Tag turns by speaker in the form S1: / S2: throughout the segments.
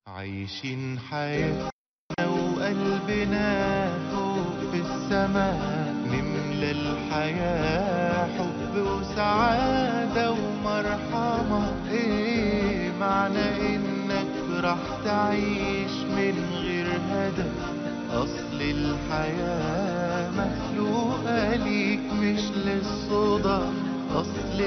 S1: عايشين حياتنا وقلبنا فوق في السماء نملى الحياة حب وسعادة ومرحمة ايه معنى انك راح تعيش من غير هدف اصل الحياة مخلوقة ليك مش للصدف اصل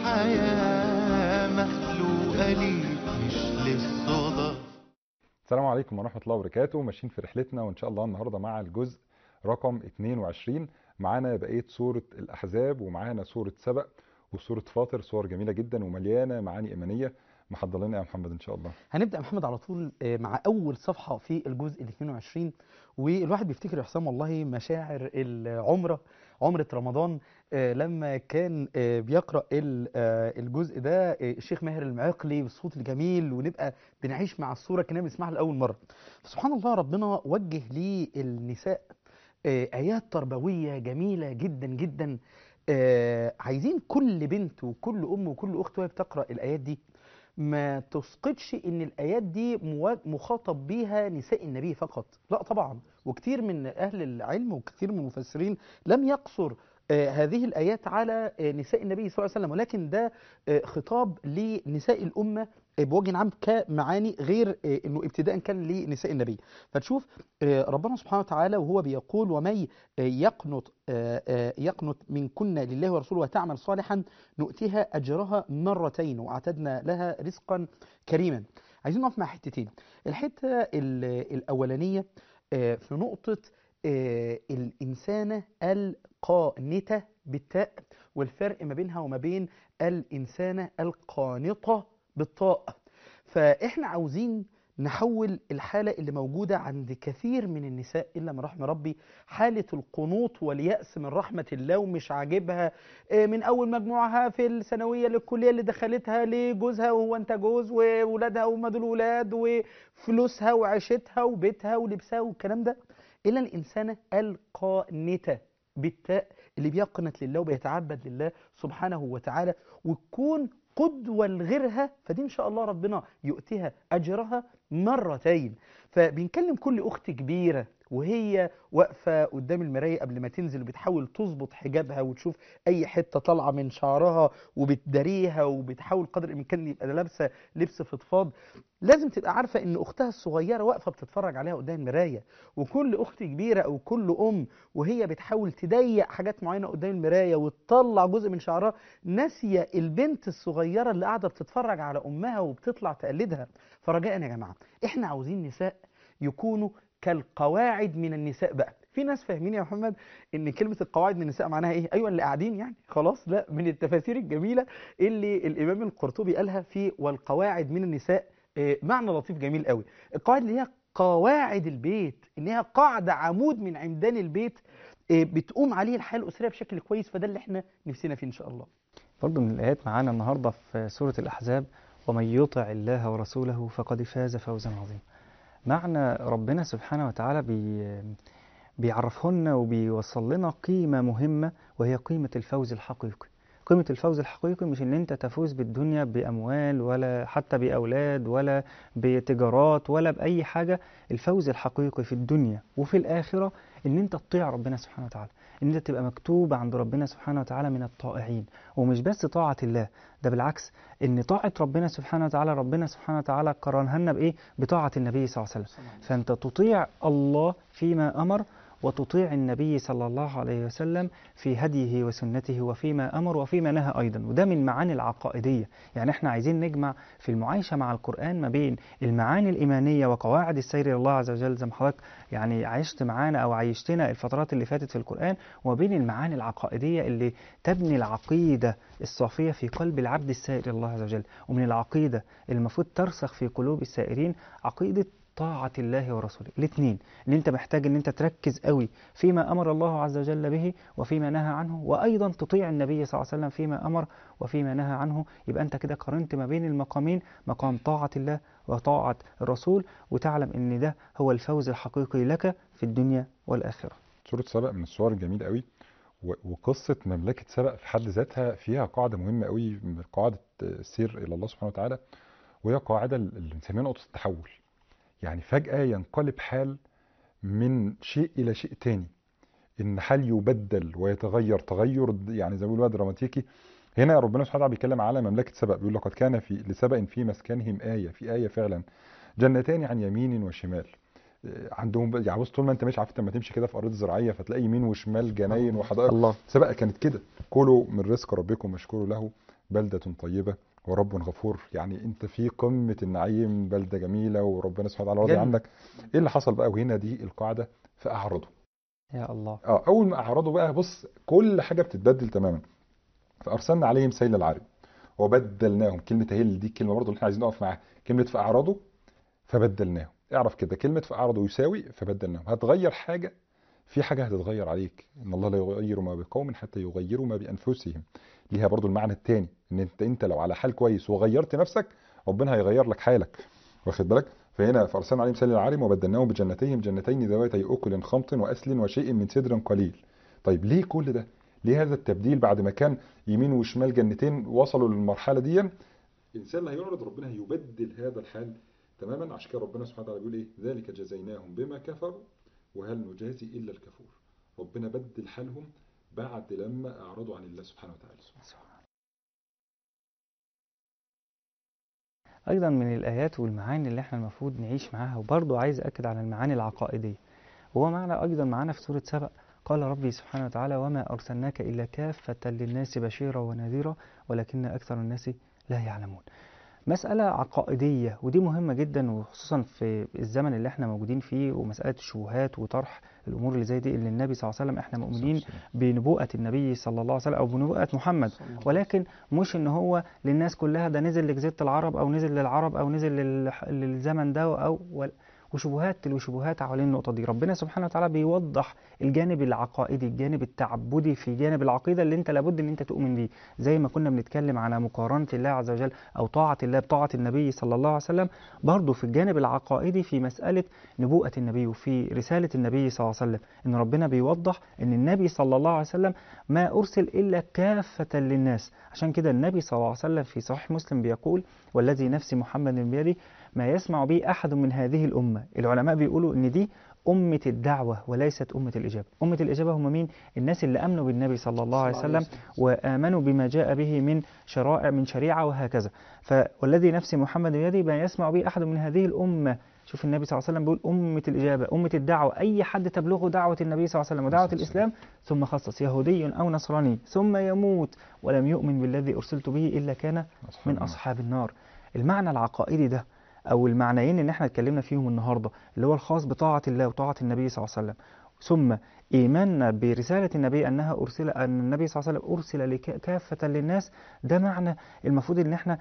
S1: الحياة مخلوقة ليك مش للصدف
S2: السلام عليكم ورحمة الله وبركاته ماشيين في رحلتنا وإن شاء الله النهاردة مع الجزء رقم 22 معانا بقية سورة الأحزاب ومعانا سورة سبأ وسورة فاطر صور جميلة جدا ومليانة معاني إيمانية محضر لنا يا محمد إن شاء الله
S3: هنبدا يا محمد على طول آه، مع اول صفحه في الجزء ال 22 والواحد بيفتكر يا حسام والله مشاعر العمره عمره رمضان آه، لما كان آه، بيقرا ال- آه، الجزء ده آه، الشيخ ماهر المعقلي بالصوت الجميل ونبقى بنعيش مع الصوره كنا بنسمعها لاول مره سبحان الله ربنا وجه للنساء آه، ايات تربويه جميله جدا جدا آه، عايزين كل بنت وكل ام وكل اخت وهي بتقرا الايات دي ما تسقطش ان الايات دي موا- مخاطب بيها نساء النبي فقط لا طبعا وكتير من اهل العلم وكثير من المفسرين لم يقصر آه، هذه الايات على آه، نساء النبي صلى الله عليه وسلم ولكن ده آه، خطاب لنساء الامه آه، بوجه عام كمعاني غير آه، انه ابتداء كان لنساء النبي فتشوف آه، ربنا سبحانه وتعالى وهو بيقول ومن آه، يقنط آه، آه، يقنط منكن لله ورسوله وتعمل صالحا نؤتيها اجرها مرتين واعتدنا لها رزقا كريما عايزين نقف مع حتتين الحته ال- الاولانيه آه، في نقطه آه، الانسانه القانته بالتاء والفرق ما بينها وما بين الانسانه القانطه بالطاء فاحنا عاوزين نحول الحالة اللي موجودة عند كثير من النساء إلا من رحم ربي حالة القنوط واليأس من رحمة الله ومش عاجبها آه، من أول مجموعها في الثانوية للكلية اللي دخلتها لجوزها وهو أنت جوز وولادها وهم دول ولاد وفلوسها وعيشتها وبيتها ولبسها والكلام ده إلا الإنسانة القانتة بالتاء اللي بيقنت لله وبيتعبد لله سبحانه وتعالى وتكون قدوة لغيرها فدي إن شاء الله ربنا يؤتيها أجرها مرتين فبنكلم كل أخت كبيرة وهي واقفة قدام المراية قبل ما تنزل وبتحاول تظبط حجابها وتشوف أي حتة طالعة من شعرها وبتداريها وبتحاول قدر الإمكان يبقى لابسة لبس فضفاض لازم تبقى عارفة إن أختها الصغيرة واقفة بتتفرج عليها قدام المراية وكل أخت كبيرة أو كل أم وهي بتحاول تضيق حاجات معينة قدام المراية وتطلع جزء من شعرها ناسية البنت الصغيرة اللي قاعدة بتتفرج على أمها وبتطلع تقلدها فرجاء يا جماعة إحنا عاوزين نساء يكونوا كالقواعد من النساء بقى في ناس فاهمين يا محمد ان كلمه القواعد من النساء معناها ايه ايوه اللي قاعدين يعني خلاص لا من التفاسير الجميله اللي الامام القرطبي قالها في والقواعد من النساء آه، معنى لطيف جميل قوي القواعد اللي هي قواعد البيت ان هي قاعده عمود من عمدان البيت آه، بتقوم عليه الحياه الاسريه بشكل كويس فده اللي احنا نفسنا فيه ان شاء الله
S4: برضو من الآيات معانا النهاردة في سورة الأحزاب ومن يطع الله ورسوله فقد فاز فوزا عظيما معنى ربنا سبحانه وتعالى بي بيعرفهن وبيوصل لنا قيمة مهمة وهي قيمة الفوز الحقيقي قيمة الفوز الحقيقي مش ان انت تفوز بالدنيا بأموال ولا حتى بأولاد ولا بتجارات ولا بأي حاجة الفوز الحقيقي في الدنيا وفي الآخرة ان انت تطيع ربنا سبحانه وتعالى ان انت تبقى مكتوب عند ربنا سبحانه وتعالى من الطائعين ومش بس طاعة الله ده بالعكس ان طاعة ربنا سبحانه وتعالى ربنا سبحانه وتعالى قرنها لنا بايه بطاعة النبي صلى الله عليه وسلم فانت تطيع الله فيما امر وتطيع النبي صلى الله عليه وسلم في هديه وسنته وفيما امر وفيما نهى ايضا وده من معاني العقائديه يعني احنا عايزين نجمع في المعايشه مع القران ما بين المعاني الايمانيه وقواعد السير الى الله عز وجل زي ما حضرتك يعني عشت معانا او عيشتنا الفترات اللي فاتت في القران وما بين المعاني العقائديه اللي تبني العقيده الصافيه في قلب العبد السائر الى الله عز وجل ومن العقيده اللي المفروض ترسخ في قلوب السائرين عقيده طاعة الله ورسوله الاثنين ان انت محتاج ان انت تركز قوي فيما امر الله عز وجل به وفيما نهى عنه وايضا تطيع النبي صلى الله عليه وسلم فيما امر وفيما نهى عنه يبقى انت كده قارنت ما بين المقامين مقام طاعة الله وطاعة الرسول وتعلم ان ده هو الفوز الحقيقي لك في الدنيا والاخرة
S2: سورة سبأ من الصور الجميلة قوي و- وقصة مملكة سبأ في حد ذاتها فيها قاعدة مهمة قوي من قاعدة السير إلى الله سبحانه وتعالى وهي قاعدة اللي بنسميها نقطة التحول يعني فجأة ينقلب حال من شيء إلى شيء تاني إن حال يبدل ويتغير تغير يعني زي ما بيقولوا دراماتيكي هنا ربنا سبحانه وتعالى بيتكلم على مملكة سبأ بيقول لقد كان في لسبأ في مسكنهم آية في آية فعلا جنتان عن يمين وشمال عندهم يعني بص طول ما انت ماشي عارف لما تمشي كده في ارض زراعيه فتلاقي يمين وشمال جناين وحدائق
S4: الله
S2: سبق كانت كده كلوا من رزق ربكم واشكروا له بلدة طيبة ورب غفور يعني انت في قمة النعيم بلدة جميلة وربنا سبحانه وتعالى راضي
S3: جنة.
S2: عنك ايه اللي حصل بقى وهنا دي القاعدة فأعرضوا
S4: يا الله
S2: اه اول ما أعرضوا بقى بص كل حاجة بتتبدل تماما فأرسلنا عليهم سيل العرم وبدلناهم كلمة هيل دي كلمة برضه اللي احنا عايزين نقف معاها كلمة فأعرضوا فبدلناهم اعرف كده كلمة فأعرضوا يساوي فبدلناهم هتغير حاجة في حاجة هتتغير عليك ان الله لا يغير ما بقوم حتى يغيروا ما بأنفسهم ليها برضو المعنى التاني ان انت انت لو على حال كويس وغيرت نفسك ربنا هيغير لك حالك واخد بالك فهنا فارسلنا عليهم سيل العارم وبدلناهم بجنتيهم جنتين ذواتي اكل خمط واصل وشيء من سدر قليل طيب ليه كل ده ليه هذا التبديل بعد ما كان يمين وشمال جنتين وصلوا للمرحله دي الانسان اللي هيعرض ربنا هيبدل هذا الحال تماما عشان كده ربنا سبحانه وتعالى بيقول ايه ذلك جزيناهم بما كفروا وهل نجازي الا الكفور ربنا بدل حالهم بعد لما اعرضوا عن الله سبحانه وتعالى
S4: أيضا من الآيات والمعاني اللي احنا المفروض نعيش معاها وبرضه عايز أكد على المعاني العقائدية وهو معنى أيضا معانا في سورة سبأ قال ربي سبحانه وتعالى وما أرسلناك إلا كافة للناس بشيرا ونذيرا ولكن أكثر الناس لا يعلمون مسألة عقائدية ودي مهمة جدا وخصوصا في الزمن اللي احنا موجودين فيه ومسألة الشبهات وطرح الأمور اللي زي دي اللي النبي صلى الله عليه وسلم احنا مؤمنين بنبوءة النبي صلى الله عليه وسلم أو بنبوءة محمد ولكن مش ان هو للناس كلها ده نزل لجزيرة العرب او نزل للعرب او نزل للح- للزمن ده او وال- وشبهات تلو شبهات حوالين النقطة دي ربنا سبحانه وتعالى بيوضح الجانب العقائدي الجانب التعبدي في جانب العقيدة اللي انت لابد ان انت تؤمن بيه زي ما كنا بنتكلم على مقارنة الله عز وجل او طاعة الله بطاعة النبي صلى الله عليه وسلم برضه في الجانب العقائدي في مسألة نبوءة النبي وفي رسالة النبي صلى الله عليه وسلم ان ربنا بيوضح ان النبي صلى الله عليه وسلم ما أرسل إلا كافة للناس عشان كده النبي صلى الله عليه وسلم في صحيح مسلم بيقول والذي نفس محمد بيده ما يسمع به أحد من هذه الأمة العلماء بيقولوا إن دي أمة الدعوة وليست أمة الإجابة أمة الإجابة هم مين؟ الناس اللي أمنوا بالنبي صلى الله عليه وسلم وآمنوا بما جاء به من شرائع من شريعة وهكذا فوالذي نفس محمد بيده ما يسمع به أحد من هذه الأمة شوف النبي صلى الله عليه وسلم بيقول أمة الإجابة أمة الدعوة أي حد تبلغه دعوة النبي صلى الله عليه وسلم ودعوة الإسلام ثم خصص يهودي أو نصراني ثم يموت ولم يؤمن بالذي أرسلت به إلا كان من أصحاب النار المعنى العقائدي ده أو المعنيين اللي احنا اتكلمنا فيهم النهاردة اللي هو الخاص بطاعة الله وطاعة النبي صلى الله عليه وسلم ثم إيماننا برسالة النبي أنها أرسل أن النبي صلى الله عليه وسلم أرسل لك- كافة للناس ده معنى المفروض إن احنا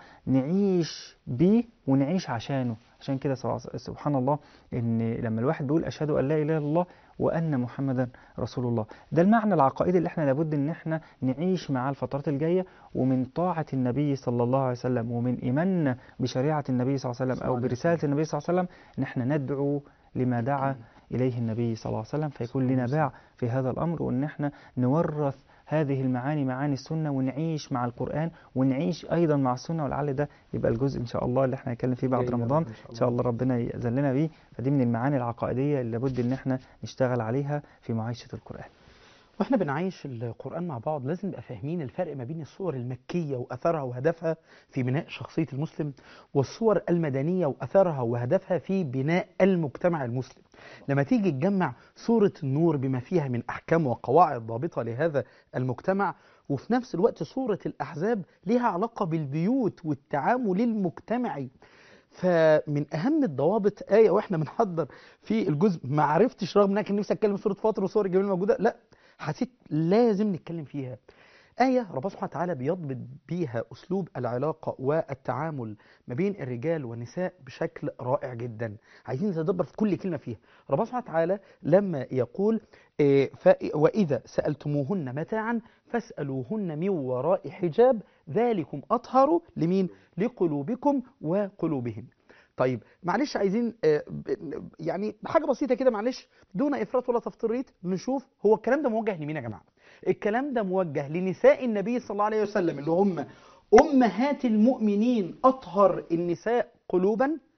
S4: نعيش بيه ونعيش عشانه عشان كده صلى الله- سبحان الله إن لما الواحد بيقول أشهد أن لا إله إلا الله وأن محمدا رسول الله ده المعنى العقائدي اللي احنا لابد إن احنا نعيش معاه الفترات الجاية ومن طاعة النبي صلى الله عليه وسلم ومن إيماننا بشريعة النبي صلى الله عليه وسلم أو برسالة النبي صلى الله عليه وسلم إن احنا ندعو لما دعا إليه النبي صلى الله عليه وسلم فيكون لنا باع في هذا الأمر وإن احنا نورث هذه المعاني معاني السنة ونعيش مع القرآن ونعيش أيضا مع السنة ولعل ده يبقى الجزء إن شاء الله اللي احنا هنتكلم فيه بعد
S3: جاي
S4: رمضان
S3: إن شاء
S4: إن شاء الله ربنا يأذن لنا بيه فدي من المعاني العقائدية اللي لابد إن احنا نشتغل عليها في معايشة القرآن
S3: واحنا بنعيش القرآن مع بعض لازم نبقى فاهمين الفرق ما بين الصور المكية وأثرها وهدفها في بناء شخصية المسلم والصور المدنية وأثرها وهدفها في بناء المجتمع المسلم لما تيجي تجمع سورة النور بما فيها من أحكام وقواعد ضابطة لهذا المجتمع وفي نفس الوقت سورة الأحزاب لها علاقة بالبيوت والتعامل المجتمعي فمن اهم الضوابط ايه واحنا بنحضر في الجزء ما عرفتش رغم ان انا كان نفسي اتكلم سوره فاطر وصور الجميل موجوده لا حسيت لازم نتكلم فيها آية ربنا سبحانه وتعالى بيضبط بيها أسلوب العلاقة والتعامل ما بين الرجال والنساء بشكل رائع جدا عايزين نتدبر في كل كلمة فيها ربنا سبحانه وتعالى لما يقول إيه، ف- وإذا سألتموهن متاعا فاسألوهن من وراء حجاب ذلكم أطهر لمين لقلوبكم وقلوبهم طيب معلش عايزين آه، ب- يعني حاجة بسيطة كده معلش دون إفراط ولا تفطيريت نشوف هو الكلام ده موجه لمين يا جماعة الكلام ده موجه لنساء النبي صلى الله عليه وسلم اللي هم أمهات المؤمنين أطهر النساء قلوبا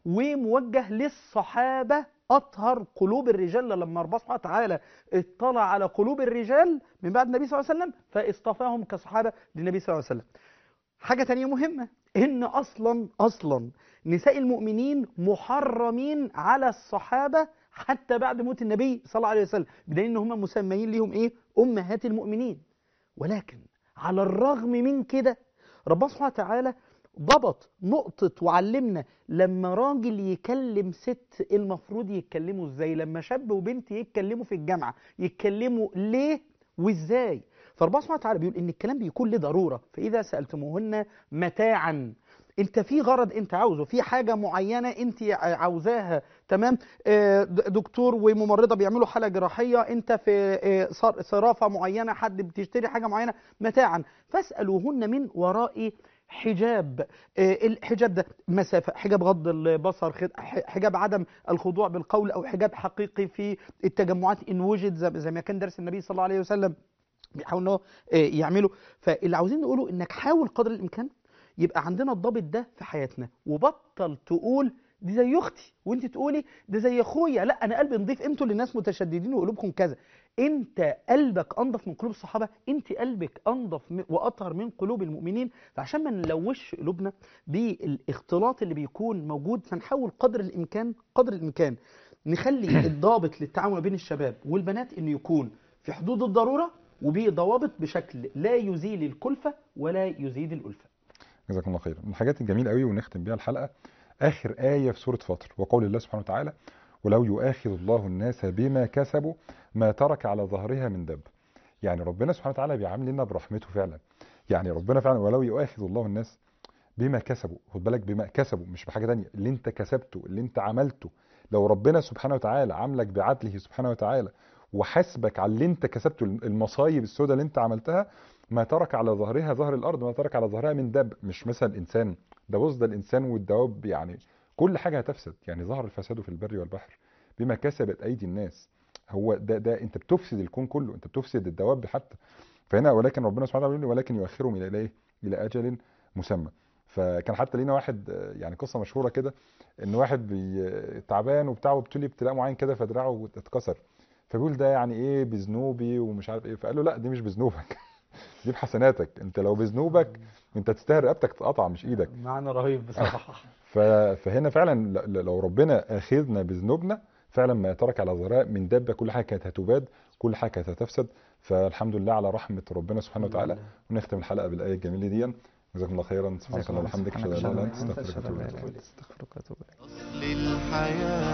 S3: وموجه للصحابة أطهر قلوب الرجال لما ربنا سبحانه وتعالى اطلع على قلوب الرجال من بعد النبي صلى الله عليه وسلم فاصطفاهم كصحابة للنبي صلى الله عليه وسلم حاجة تانية مهمة إن أصلا أصلا نساء المؤمنين محرمين على الصحابة حتى بعد موت النبي صلى الله عليه وسلم بدليل إن هم مسميين ليهم إيه أمهات المؤمنين ولكن على الرغم من كده ربنا سبحانه وتعالى ضبط نقطة وعلمنا لما راجل يكلم ست المفروض يتكلموا ازاي لما شاب وبنت يتكلموا في الجامعة يتكلموا ليه وازاي فربنا سبحانه وتعالى بيقول ان الكلام بيكون له ضرورة فاذا سألتموهن متاعا انت في غرض انت عاوزه في حاجة معينة انت عاوزاها تمام آه، د- دكتور وممرضة بيعملوا حالة جراحية انت في آه، صر- صرافة معينة حد بتشتري حاجة معينة متاعا فاسألوهن من وراء حجاب آه، الحجاب ده مسافة حجاب غض البصر خد- ح- حجاب عدم الخضوع بالقول أو حجاب حقيقي في التجمعات إن وجد زي زي ما كان درس النبي صلى الله عليه وسلم بيحاول ان هو آه، يعمله فاللي عاوزين نقوله انك حاول قدر الامكان يبقى عندنا الضابط ده في حياتنا وبطل تقول دي زي اختي وانت تقولي ده زي اخويا لا انا قلبي نضيف انتوا اللي ناس متشددين وقلوبكم كذا انت قلبك انضف من قلوب الصحابه انت قلبك انضف م- واطهر من قلوب المؤمنين فعشان ما نلوش قلوبنا بالاختلاط اللي بيكون موجود فنحاول قدر الامكان قدر الامكان نخلي الضابط للتعامل بين الشباب والبنات انه يكون في حدود الضروره وبضوابط بشكل لا يزيل الكلفه ولا يزيد الالفه
S2: جزاكم الله خير من الحاجات الجميله قوي ونختم بيها الحلقه اخر ايه في سوره فاطر وقول الله سبحانه وتعالى ولو يؤاخذ الله الناس بما كسبوا ما ترك على ظهرها من دب يعني ربنا سبحانه وتعالى بيعاملنا برحمته فعلا يعني ربنا فعلا ولو يؤاخذ الله الناس بما كسبوا خد بالك بما كسبوا مش بحاجه تانية اللي انت كسبته اللي انت عملته لو ربنا سبحانه وتعالى عاملك بعدله سبحانه وتعالى وحاسبك على اللي انت كسبته المصايب السوداء اللي انت عملتها ما ترك على ظهرها ظهر الارض ما ترك على ظهرها من داب مش مثلا انسان ده بص ده الانسان والدواب يعني كل حاجه هتفسد يعني ظهر الفساد في البر والبحر بما كسبت ايدي الناس هو ده ده انت بتفسد الكون كله انت بتفسد الدواب حتى فهنا ولكن ربنا سبحانه وتعالى بيقول ولكن يؤخرهم الى ايه الى اجل مسمى فكان حتى لينا واحد آه، يعني قصه مشهوره كده ان واحد بي تعبان وبتاع وابتلي ابتلاء معين كده فدراعه اتكسر فبيقول ده يعني ايه بذنوبي ومش عارف ايه فقال له لا دي مش بذنوبك دي بحسناتك انت لو بذنوبك انت تستاهل رقبتك تتقطع مش ايدك
S3: معنى رهيب بصراحه
S2: ف- فهنا فعلا ل- ل- لو ربنا اخذنا بذنوبنا فعلا ما ترك على ظهرها من دابه كل حاجه كانت هتباد كل حاجه كانت هتفسد فالحمد لله على رحمه ربنا سبحانه وتعالى ونختم الحلقه بالايه الجميله دي جزاكم الله خيرا سبحانك اللهم وبحمدك اشهد ان لا اله الا انت استغفرك واتوب اليك
S4: استغفرك واتوب اليك
S1: للحياة